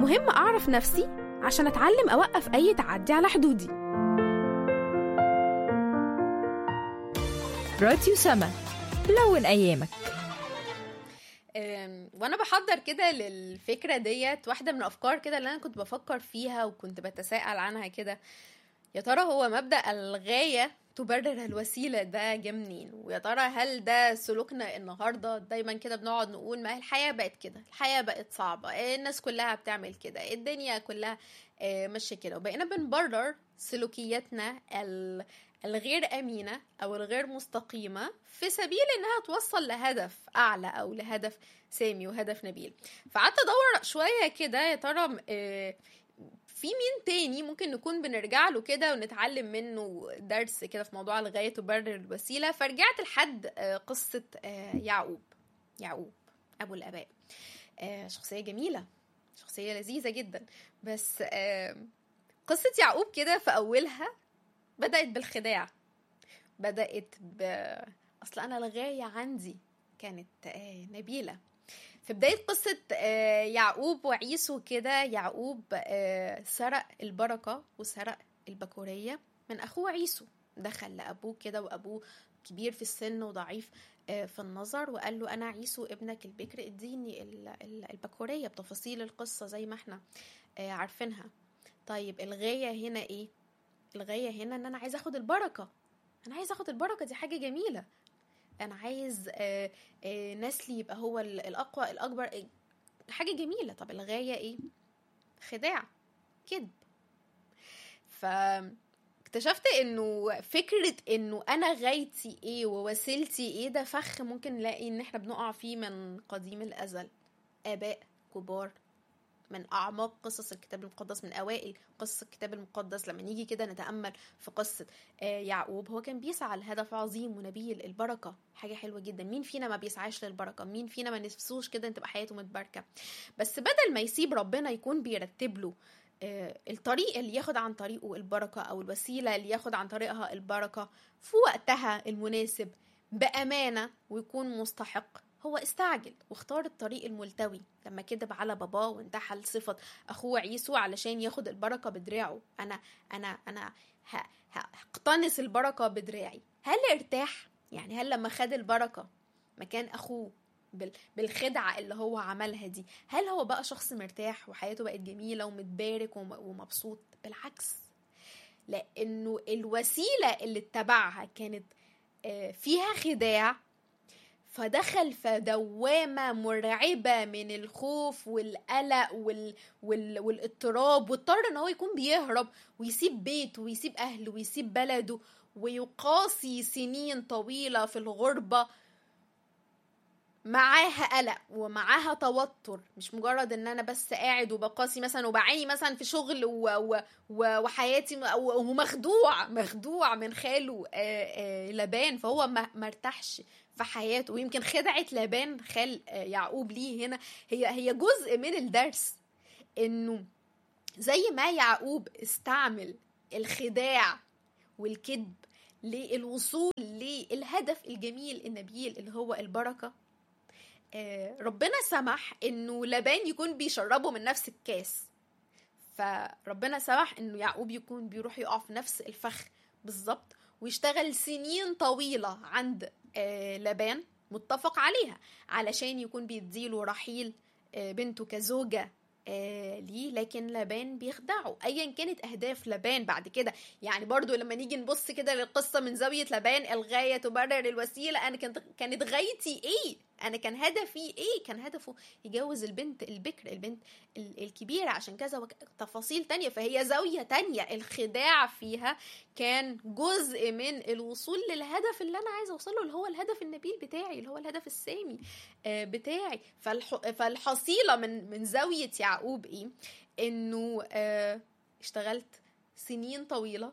مهم أعرف نفسي عشان أتعلم أوقف أي تعدي على حدودي راديو سما لون أيامك أم، وانا بحضر كده للفكره ديت واحده من الافكار كده اللي انا كنت بفكر فيها وكنت بتساءل عنها كده يا ترى هو مبدا الغايه تبرر الوسيله ده جه منين ويا ترى هل ده سلوكنا النهارده دايما كده بنقعد نقول ما هي الحياه بقت كده الحياه بقت صعبه إيه الناس كلها بتعمل كده الدنيا كلها آه، ماشيه كده وبقينا بنبرر سلوكياتنا ال- الغير امينه او الغير مستقيمه في سبيل انها توصل لهدف اعلى او لهدف سامي وهدف نبيل فقعدت ادور شويه كده يا ترى آه، في مين تاني ممكن نكون بنرجع له كده ونتعلم منه درس كده في موضوع الغاية تبرر الوسيلة فرجعت لحد آه، قصة آه، يعقوب يعقوب أبو الآباء آه، شخصية جميلة شخصية لذيذة جدا بس آه، قصة يعقوب كده في أولها بدأت بالخداع بدأت ب أصل أنا الغاية عندي كانت آه، نبيلة في بداية قصة آه، يعقوب وعيسو كده يعقوب آه، سرق البركة وسرق البكورية من أخوه عيسو دخل لأبوه كده وأبوه كبير في السن وضعيف آه، في النظر وقال له أنا عيسو ابنك البكر اديني ال- ال- البكورية بتفاصيل القصة زي ما احنا آه، عارفينها طيب الغاية هنا ايه الغاية هنا ان انا عايز اخد البركة انا عايز اخد البركة دي حاجة جميلة انا عايز آه، آه، نسلي يبقى هو ال- الاقوى الاكبر آه، حاجه جميله طب الغايه ايه خداع كذب ف اكتشفت انه فكرة انه انا غايتي ايه ووسيلتي ايه ده فخ ممكن نلاقي ان احنا بنقع فيه من قديم الازل اباء كبار من اعماق قصص الكتاب المقدس من اوائل قصص الكتاب المقدس لما نيجي كده نتامل في قصه آه، يعقوب هو كان بيسعى لهدف عظيم ونبيل البركه حاجه حلوه جدا مين فينا ما بيسعاش للبركه مين فينا ما نفسوش كده ان تبقى حياته متباركه بس بدل ما يسيب ربنا يكون بيرتب له آه، الطريق اللي ياخد عن طريقه البركه او الوسيله اللي ياخد عن طريقها البركه في وقتها المناسب بامانه ويكون مستحق هو استعجل واختار الطريق الملتوي لما كذب على باباه وانتحل صفة أخوه عيسو علشان ياخد البركة بدراعه أنا أنا أنا ه- ه- هقتنص البركة بدراعي هل ارتاح؟ يعني هل لما خد البركة مكان أخوه بال- بالخدعة اللي هو عملها دي هل هو بقى شخص مرتاح وحياته بقت جميلة ومتبارك وم- ومبسوط بالعكس لأنه الوسيلة اللي اتبعها كانت آه، فيها خداع فدخل في دوامة مرعبة من الخوف والقلق وال... وال... والاضطراب واضطر ان هو يكون بيهرب ويسيب بيته ويسيب اهله ويسيب بلده ويقاسي سنين طويلة في الغربة معاها قلق ومعاها توتر مش مجرد ان انا بس قاعد وبقاسي مثلا وبعاني مثلا في شغل و... و... و... وحياتي م- و- ومخدوع مخدوع من خاله آه، آه، لبان فهو ما مرتاحش في حياته ويمكن خدعة لبان خال آه، يعقوب ليه هنا هي هي جزء من الدرس انه زي ما يعقوب استعمل الخداع والكذب للوصول للهدف الجميل النبيل اللي هو البركة آه، ربنا سمح انه لبان يكون بيشربه من نفس الكاس فربنا سمح انه يعقوب يكون بيروح يقع في نفس الفخ بالظبط ويشتغل سنين طويلة عند آه، لبان متفق عليها علشان يكون بيديله رحيل آه، بنته كزوجة آه ليه لكن لبان بيخدعه ايا كانت اهداف لبان بعد كده يعني برضو لما نيجي نبص كده للقصه من زاويه لبان الغايه تبرر الوسيله انا كانت كانت غايتي ايه انا كان هدفي ايه كان هدفه يجوز البنت البكر البنت ال- الكبيره عشان كذا وك... تفاصيل تانية فهي زاويه تانية الخداع فيها كان جزء من الوصول للهدف اللي انا عايزه اوصله اللي هو الهدف النبيل بتاعي اللي هو الهدف السامي آه، بتاعي فالح... فالحصيله من من زاويه يعقوب ايه انه آه، اشتغلت سنين طويله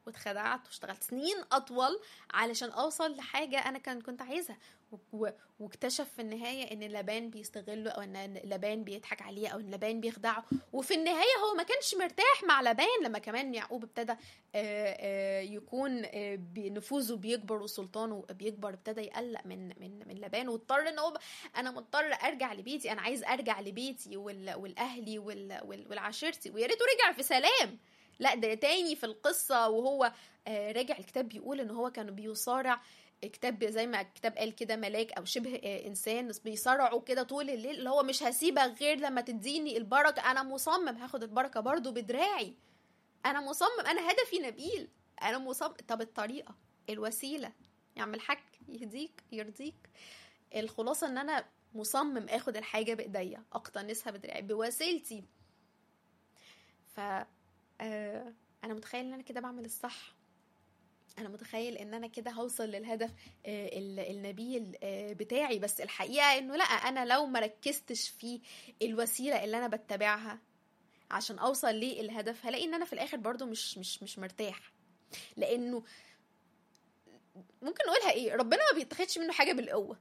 واتخدعت واشتغلت سنين اطول علشان اوصل لحاجه انا كان كنت عايزها و- و- واكتشف في النهايه ان لبان بيستغله او ان لبان بيضحك عليه او ان لبان بيخدعه وفي النهايه هو ما كانش مرتاح مع لبان لما كمان يعقوب ابتدى آه، آه، يكون آه، بنفوذه بيكبر وسلطانه بيكبر ابتدى يقلق من من من لبان واضطر ان هو انا مضطر ارجع لبيتي انا عايز ارجع لبيتي وال- والاهلي وال- وال- والعشيرتي ويا ريته رجع في سلام لا ده تاني في القصه وهو آه، راجع الكتاب بيقول ان هو كان بيصارع كتاب زي ما الكتاب قال كده ملاك او شبه آه، انسان بيصارعوا كده طول الليل اللي هو مش هسيبك غير لما تديني البركه انا مصمم هاخد البركه برضو بدراعي انا مصمم انا هدفي نبيل انا مصمم طب الطريقه الوسيله يا عم الحاج يهديك يرضيك الخلاصه ان انا مصمم اخد الحاجه بايديا اقتنصها بدراعي بوسيلتي ف آه انا متخيل ان انا كده بعمل الصح انا متخيل ان انا كده هوصل للهدف آه، ال- النبيل آه، بتاعي بس الحقيقه انه لا انا لو مركزتش في الوسيله اللي انا بتبعها عشان اوصل للهدف هلاقي ان انا في الاخر برضو مش مش مش مرتاح لانه ممكن نقولها ايه ربنا ما بيتاخدش منه حاجه بالقوه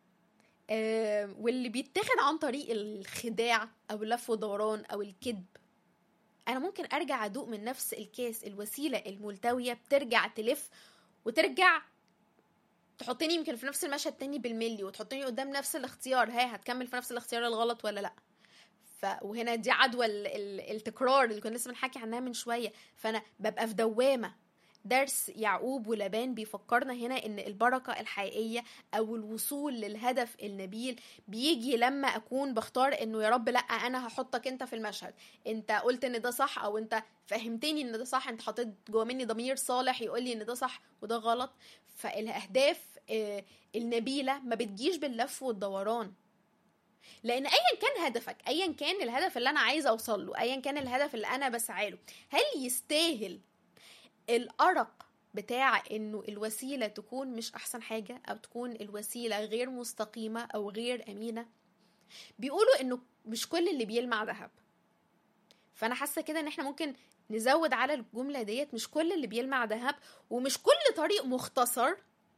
آه واللي بيتاخد عن طريق الخداع او اللف ودوران او الكذب انا ممكن ارجع ادوق من نفس الكاس الوسيله الملتويه بترجع تلف وترجع تحطني يمكن في نفس المشهد تاني بالملي وتحطني قدام نفس الاختيار ها هتكمل في نفس الاختيار الغلط ولا لا ف وهنا دي عدوى ال... ال... التكرار اللي كنا لسه بنحكي عنها من شويه فانا ببقى في دوامه درس يعقوب ولبان بيفكرنا هنا ان البركه الحقيقيه او الوصول للهدف النبيل بيجي لما اكون بختار انه يا رب لا انا هحطك انت في المشهد انت قلت ان ده صح او انت فهمتني ان ده صح انت حطيت جوا مني ضمير صالح يقول لي ان ده صح وده غلط فالاهداف آه، النبيله ما بتجيش باللف والدوران لان ايا كان هدفك ايا كان الهدف اللي انا عايزه اوصل له ايا كان الهدف اللي انا بسعى له هل يستاهل الارق بتاع انه الوسيله تكون مش احسن حاجه او تكون الوسيله غير مستقيمه او غير امينه بيقولوا انه مش كل اللي بيلمع ذهب فانا حاسه كده ان احنا ممكن نزود على الجمله ديت مش كل اللي بيلمع ذهب ومش كل طريق مختصر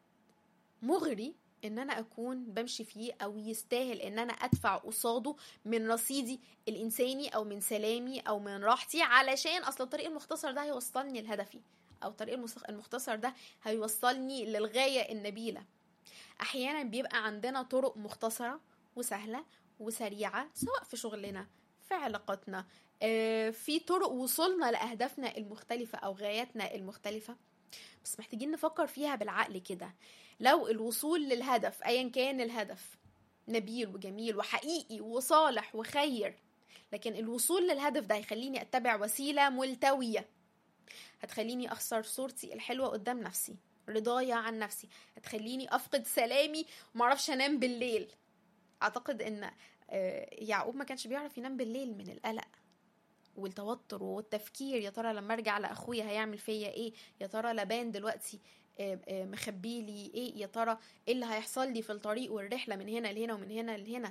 مغري ان انا اكون بمشي فيه او يستاهل ان انا ادفع قصاده من رصيدي الانساني او من سلامي او من راحتي علشان اصل الطريق المختصر ده هيوصلني لهدفي او الطريق المس- المختصر ده هيوصلني للغايه النبيله احيانا بيبقى عندنا طرق مختصره وسهله وسريعه سواء في شغلنا في علاقاتنا آه، في طرق وصولنا لاهدافنا المختلفه او غاياتنا المختلفه بس محتاجين نفكر فيها بالعقل كده لو الوصول للهدف ايا كان الهدف نبيل وجميل وحقيقي وصالح وخير لكن الوصول للهدف ده هيخليني اتبع وسيله ملتويه هتخليني اخسر صورتي الحلوه قدام نفسي رضايا عن نفسي هتخليني افقد سلامي ومعرفش انام بالليل اعتقد ان آه، يعقوب ما كانش بيعرف ينام بالليل من القلق والتوتر والتفكير يا ترى لما ارجع لاخويا هيعمل فيا ايه يا ترى لبان دلوقتي آه، آه، مخبي لي ايه يا ترى ايه اللي هيحصل لي في الطريق والرحله من هنا لهنا ومن هنا لهنا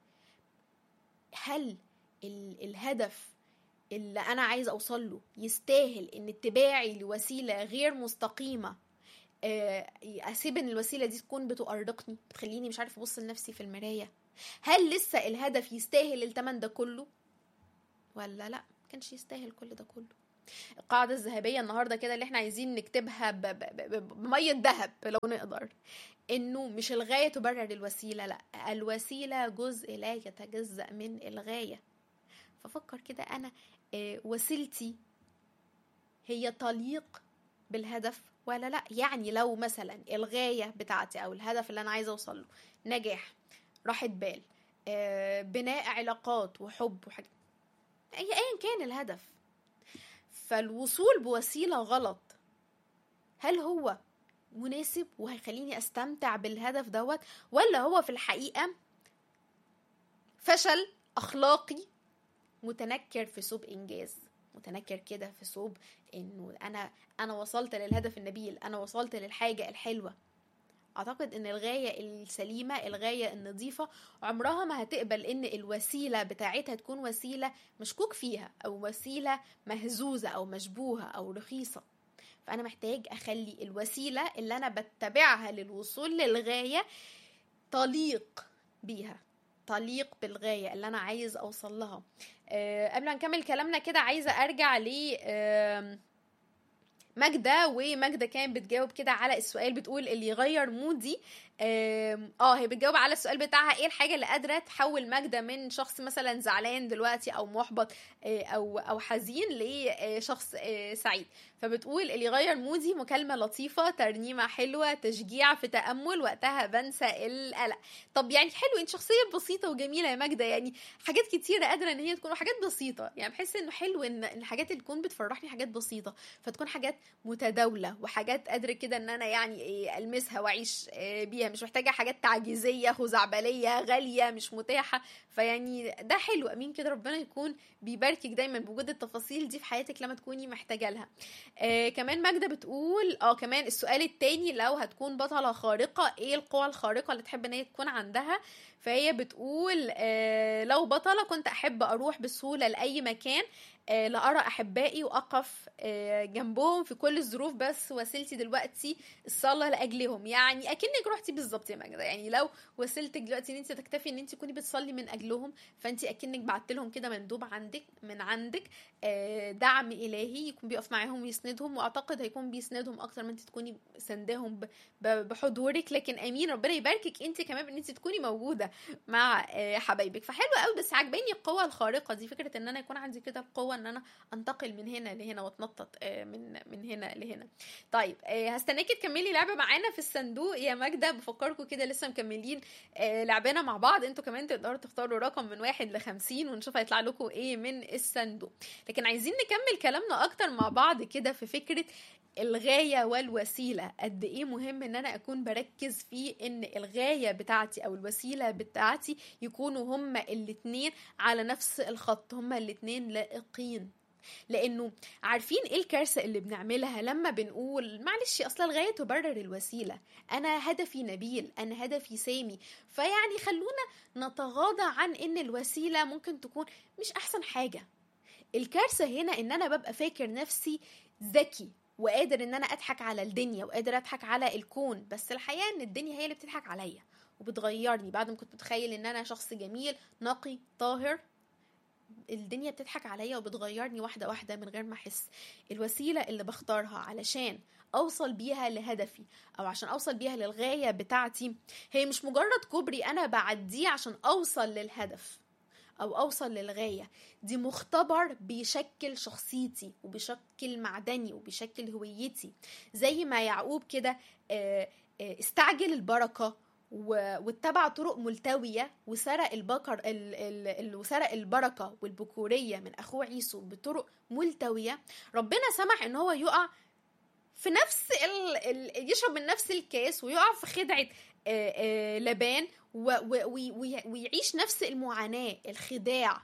هل ال- الهدف اللي انا عايز اوصل له يستاهل ان اتباعي لوسيله غير مستقيمه آه، اسيب ان الوسيله دي تكون بتؤرقني بتخليني مش عارف ابص لنفسي في المرايه هل لسه الهدف يستاهل التمن ده كله ولا لا كانش يستاهل كل ده كله القاعدة الذهبية النهاردة كده اللي احنا عايزين نكتبها ب- ب- ب- بمية ذهب لو نقدر انه مش الغاية تبرر الوسيلة لا الوسيلة جزء لا يتجزأ من الغاية ففكر كده انا آه، وسيلتي هي تليق بالهدف ولا لا يعني لو مثلا الغاية بتاعتي او الهدف اللي انا عايزة اوصل له نجاح راحة بال آه، بناء علاقات وحب وحاجات أي- ايا كان الهدف فالوصول بوسيلة غلط هل هو مناسب وهيخليني استمتع بالهدف دوت ولا هو في الحقيقة فشل اخلاقي متنكر في ثوب انجاز متنكر كده في ثوب انه انا انا وصلت للهدف النبيل انا وصلت للحاجة الحلوة اعتقد ان الغاية السليمة الغاية النظيفة عمرها ما هتقبل ان الوسيلة بتاعتها تكون وسيلة مشكوك فيها او وسيلة مهزوزة او مشبوهة او رخيصة فانا محتاج اخلي الوسيله اللي انا بتبعها للوصول للغايه تليق بيها تليق بالغايه اللي انا عايز اوصل لها أه قبل ما نكمل كلامنا كده عايزه ارجع ل آم، ماجدة وماجدة كانت بتجاوب كده على السؤال بتقول اللي يغير مودي آم، اه هي بتجاوب على السؤال بتاعها ايه الحاجة اللي قادرة تحول ماجدة من شخص مثلا زعلان دلوقتي او محبط آه، او او حزين لشخص آه، سعيد فبتقول اللي يغير مودي مكالمة لطيفة ترنيمة حلوة تشجيع في تأمل وقتها بنسى القلق طب يعني حلو انت شخصية بسيطة وجميلة يا ماجدة يعني حاجات كتيرة قادرة ان هي تكون وحاجات بسيطة يعني بحس انه حلو ان إن الحاجات اللي تكون بتفرحني حاجات بسيطة فتكون حاجات متداولة وحاجات قادرة كده ان انا يعني إيه المسها واعيش آه، بيها مش محتاجة حاجات تعجيزية خزعبلية غالية مش متاحة فيعني ده حلو امين كده ربنا يكون بيباركك دايما بوجود التفاصيل دي في حياتك لما تكوني محتاجة لها آه كمان ماجدة بتقول اه كمان السؤال التاني لو هتكون بطلة خارقة ايه القوى الخارقة اللي تحب ان هي تكون عندها فهي بتقول آه لو بطلة كنت احب اروح بسهولة لاي مكان آه لأرى أحبائي وأقف آه جنبهم في كل الظروف بس وسيلتي دلوقتي الصلاة لأجلهم يعني أكنك رحتي بالظبط يا ماجدة يعني لو وسيلتك دلوقتي ان انت تكتفي ان انت تكوني بتصلي من اجلهم فانت اكنك بعت لهم كده مندوب عندك من عندك آه، دعم الهي يكون بيقف معاهم ويسندهم واعتقد هيكون بيسندهم اكتر ما انت تكوني سندهم ب- ب- بحضورك لكن امين ربنا يباركك انت كمان ان انت تكوني موجوده مع آه، حبايبك فحلو قوي بس عجباني القوه الخارقه دي فكره ان انا يكون عندي كده القوه ان انا انتقل من هنا لهنا واتنطط آه، من من هنا لهنا طيب آه، هستناكي تكملي لعبه معانا في الصندوق يا ماجده بفكركم كده لسه مكملين آه، لعبنا مع بعض انتوا كمان تقدروا تختاروا رقم من واحد لخمسين ونشوف هيطلع لكم ايه من الصندوق لكن عايزين نكمل كلامنا اكتر مع بعض كده في فكرة الغاية والوسيلة قد ايه مهم ان انا اكون بركز في ان الغاية بتاعتي او الوسيلة بتاعتي يكونوا هما الاتنين على نفس الخط هما الاتنين لائقين لانه عارفين ايه الكارثه اللي بنعملها لما بنقول معلش اصل الغايه تبرر الوسيله انا هدفي نبيل انا هدفي سامي فيعني خلونا نتغاضى عن ان الوسيله ممكن تكون مش احسن حاجه الكارثه هنا ان انا ببقى فاكر نفسي ذكي وقادر ان انا اضحك على الدنيا وقادر اضحك على الكون بس الحقيقه ان الدنيا هي اللي بتضحك عليا وبتغيرني بعد ما كنت متخيل ان انا شخص جميل نقي طاهر الدنيا بتضحك عليا وبتغيرني واحده واحده من غير ما احس الوسيله اللي بختارها علشان اوصل بيها لهدفي او عشان اوصل بيها للغايه بتاعتي هي مش مجرد كوبري انا بعديه عشان اوصل للهدف او اوصل للغايه دي مختبر بيشكل شخصيتي وبيشكل معدني وبيشكل هويتي زي ما يعقوب كده آه، آه، استعجل البركه و- واتبع طرق ملتوية وسرق البكر ال ال ال وسرق البركة والبكورية من أخوه عيسو بطرق ملتوية ربنا سمح إن هو يقع في نفس ال ال يشرب من نفس الكاس ويقع في خدعة آه، آه، لبان و- و- وي- وي- ويعيش نفس المعاناة الخداع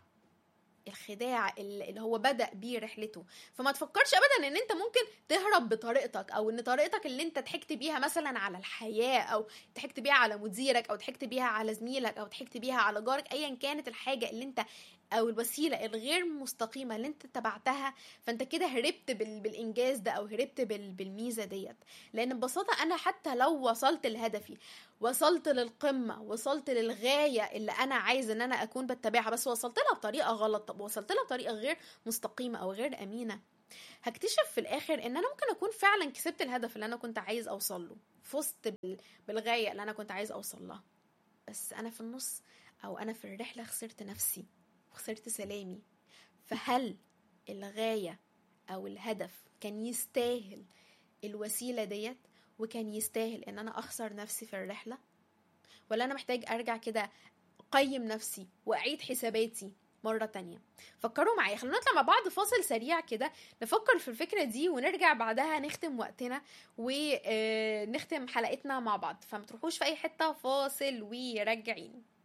الخداع اللي هو بدأ بيه رحلته فما تفكرش ابدا ان انت ممكن تهرب بطريقتك او ان طريقتك اللي انت ضحكت بيها مثلا على الحياة او ضحكت بيها على مديرك او ضحكت بيها على زميلك او ضحكت بيها على جارك ايا كانت الحاجة اللي انت او الوسيله الغير مستقيمه اللي انت تبعتها فانت كده هربت بال... بالانجاز ده او هربت بال... بالميزه ديت لان ببساطه انا حتى لو وصلت لهدفي وصلت للقمه وصلت للغايه اللي انا عايز ان انا اكون بتبعها بس وصلت لها بطريقه غلط طب وصلت لها بطريقه غير مستقيمه او غير امينه هكتشف في الاخر ان انا ممكن اكون فعلا كسبت الهدف اللي انا كنت عايز اوصل له فزت بال... بالغايه اللي انا كنت عايز اوصل لها بس انا في النص او انا في الرحله خسرت نفسي وخسرت سلامي فهل الغايه او الهدف كان يستاهل الوسيله ديت وكان يستاهل ان انا اخسر نفسي في الرحله ولا انا محتاج ارجع كده اقيم نفسي واعيد حساباتي مرة تانية فكروا معايا خلونا نطلع مع بعض فاصل سريع كده نفكر في الفكرة دي ونرجع بعدها نختم وقتنا ونختم حلقتنا مع بعض فما تروحوش في اي حتة فاصل وراجعين